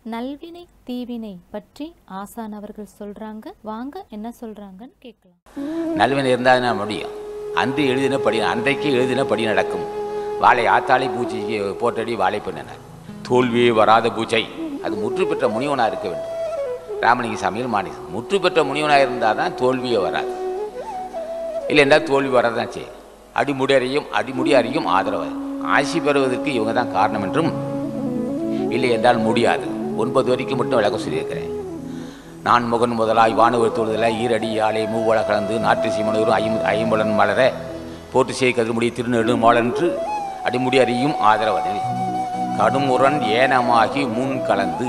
நல்வினை தீவினை பற்றி ஆசான் அவர்கள் சொல்றாங்க வாங்க என்ன சொல்றாங்கன்னு கேட்கலாம் நல்வினை இருந்தால் தான் முடியும் அன்று எழுதின படி அன்றைக்கு எழுதின படி நடக்கும் வாழை ஆத்தாளி பூஜைக்கு போட்டடி வாழை பண்ணினார் தோல்வியே வராத பூஜை அது முற்று பெற்ற முனிவனாக இருக்க வேண்டும் ராமலிங்க சாமியில் மாநிலம் முற்று பெற்ற முனிவனாக இருந்தால் தான் தோல்வியே வராது இல்லை என்றால் தோல்வி வரதான் செய்யும் அடிமுடி அறியும் அடிமுடி அறியும் ஆதரவு ஆசி பெறுவதற்கு இவங்க தான் காரணம் என்றும் இல்லை என்றால் முடியாது ஒன்பது வரைக்கும் மட்டும் விளக்கம் சொல்லியிருக்கிறேன் நான் முகன் முதலாய் வானுவர் தூடுதல ஈரடி யாழை மூவள கலந்து நாட்டு சீமனூர் ஐம் ஐம்புலன் மலர போட்டு செய் கதிர்முடி திருநெடுமாளன்று அடிமுடி அறியும் ஆதரவதில் கடுமுரண் ஏனமாகி முன் கலந்து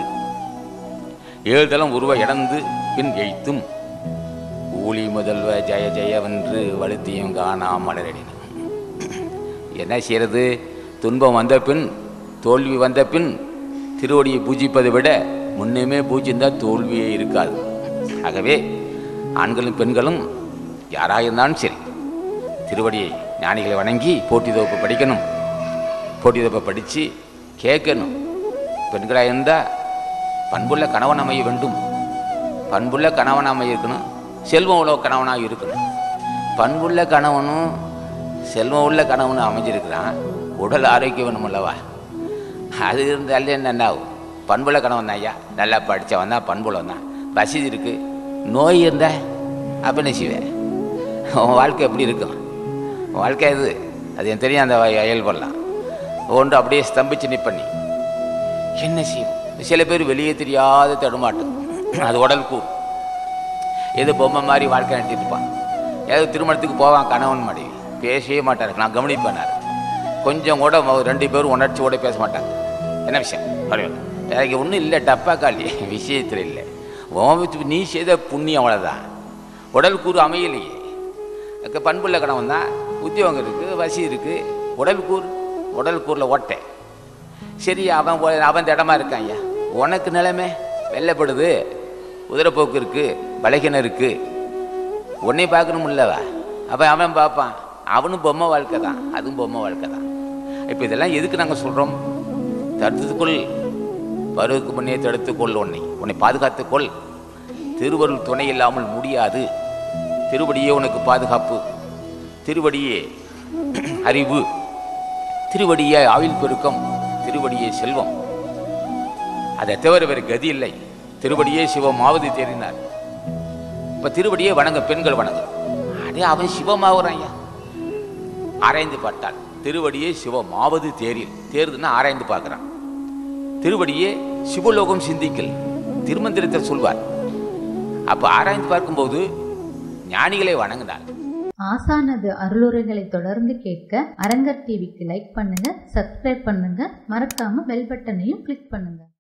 ஏழ்தலம் உருவ இடந்து பின் எய்த்தும் ஊழி முதல்வ ஜெய ஜெயவென்று வலுத்தியும் காணா மலரடின என்ன செய்யறது துன்பம் வந்த பின் தோல்வி வந்த பின் திருவடியை பூஜிப்பதை விட முன்னுமே பூஜிந்தால் தோல்வியே இருக்காது ஆகவே ஆண்களும் பெண்களும் யாராக இருந்தாலும் சரி திருவடியை ஞானிகளை வணங்கி போட்டி தொகுப்பு படிக்கணும் போட்டி தொகுப்பை படித்து கேட்கணும் பெண்களாக இருந்தால் பண்புள்ள கணவன் அமைய வேண்டும் பண்புள்ள கணவன் அமைய இருக்கணும் செல்வம் உள்ள கணவனாக இருக்கணும் பண்புள்ள கணவனும் செல்வம் உள்ள கணவனும் அமைஞ்சிருக்கிறான் உடல் ஆரோக்கியம் வேணும் அல்லவா அது இருந்தாலே என்ன ஆகும் பண்புள்ள கணவன் ஐயா நல்லா படித்தவன் தான் பண்புள்ளவன் தான் வசதி இருக்குது நோய் இருந்தா அப்போ என்ன செய்வேன் உன் வாழ்க்கை எப்படி இருக்கும் உன் வாழ்க்கை இது அது எனக்கு தெரியும் அந்த அயல் பண்ணலாம் ஒன்று அப்படியே ஸ்தம்பிச்சு நிப்பண்ணி என்ன செய்யும் சில பேர் வெளியே தெரியாத தடுமாட்டம் அது உடல் கூறு ஏதோ பொம்மை மாதிரி வாழ்க்கை நடத்திட்டு இருப்பான் ஏதோ திருமணத்துக்கு போவான் கணவன் மனைவி பேசவே மாட்டார் நான் கவனிப்பேனார் கொஞ்சம் கூட ம- ரெண்டு பேரும் உணர்ச்சியோட பேச மாட்டாங்க என்ன விஷயம் பரவாயில்ல எனக்கு ஒன்றும் இல்லை டப்பா காலி விஷயத்தில் இல்லை உன் வீட்டு- நீ செய்த புண்ணியம் அவ்வளோதான் உடல் கூறு அமையலையே அதுக்கு பண்புள்ள கணவன் தான் உத்தியோகம் இருக்குது வசி இருக்குது உடல் கூறு உடல் கூறில் ஓட்டை சரி அவன் ஒ- அவன் இடமா இருக்கான் ஐயா உனக்கு நிலைமை வெள்ளப்படுது குதிரைப்போக்கு இருக்குது பலகினம் இருக்குது உன்னை பார்க்கணுமில்லவா அவன் அவன் பார்ப்பான் அவனும் பொம்மை வாழ்க்கை தான் அதுவும் பொம்மை வாழ்க்கை தான் இப்போ இதெல்லாம் எதுக்கு நாங்கள் சொல்கிறோம் தடுத்துக்கொள் பருவுக்கு முன்னே தடுத்துக்கொள் உன்னை உன்னை பாதுகாத்துக்கொள் திருவருள் துணை இல்லாமல் முடியாது திருவடியே உனக்கு பாதுகாப்பு திருவடியே அறிவு திருவடியே ஆயுள் பெருக்கம் திருவடியே செல்வம் அதை தவிர வேறு கதி இல்லை திருவடியே சிவம் ஆவது தேறினார் இப்ப திருவடியே வணங்க பெண்கள் வணங்க அடே அவன் சிவமாகறான் ஐயா ஆராய்ந்து பார்த்தாள் திருவடியே சிவமாவது தேரில் தேர்துன்னா ஆராய்ந்து பார்க்கறான் திருவடியே சிவலோகம் சிந்திக்கல் திருமந்திரத்தை சொல்வார் அப்ப ஆராய்ந்து பார்க்கும்போது ஞானிகளை வணங்கினார் ஆசானது அருளுரைகளை தொடர்ந்து கேட்க அரங்கர் டிவிக்கு லைக் பண்ணுங்க சப்ஸ்கிரைப் பண்ணுங்க மறக்காம பெல் பட்டனையும் கிளிக் பண்ணுங்க